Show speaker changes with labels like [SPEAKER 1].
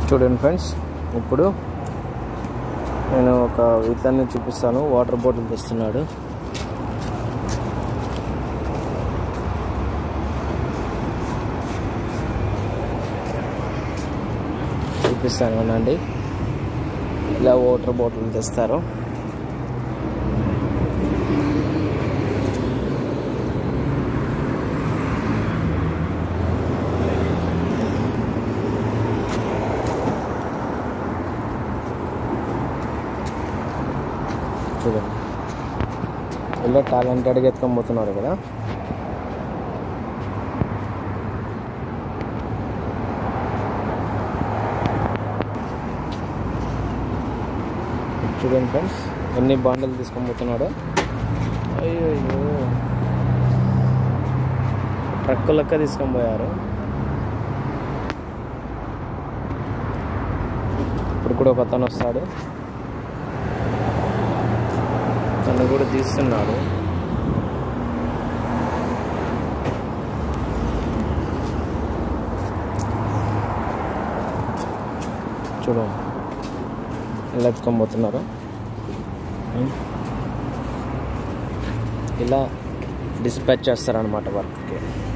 [SPEAKER 1] చూడండి ఫ్రెండ్స్ ఇప్పుడు నేను ఒక ఇతన్ని చూపిస్తాను వాటర్ బాటిల్ తెస్తున్నాడు చూపిస్తాను అవునండి ఇలా వాటర్ బాటిల్ తెస్తారు చూడండి ఇలా టాలెంటెడ్గా ఎత్తుకొని పోతున్నారు కదా చూడండి ఫ్రెండ్స్ ఎన్ని బాండలు తీసుకొని పోతున్నాడో అయ్యో అయ్యో ట్రక్కు లెక్క తీసుకొని పోయారు ఇప్పుడు కూడా ఒక అతను వస్తాడు తను కూడా తీస్తున్నాడు చూడండి ఇలా ఎత్తుకొని పోతున్నారు ఇలా డిస్పాచ్ చేస్తారనమాట వర్క్కి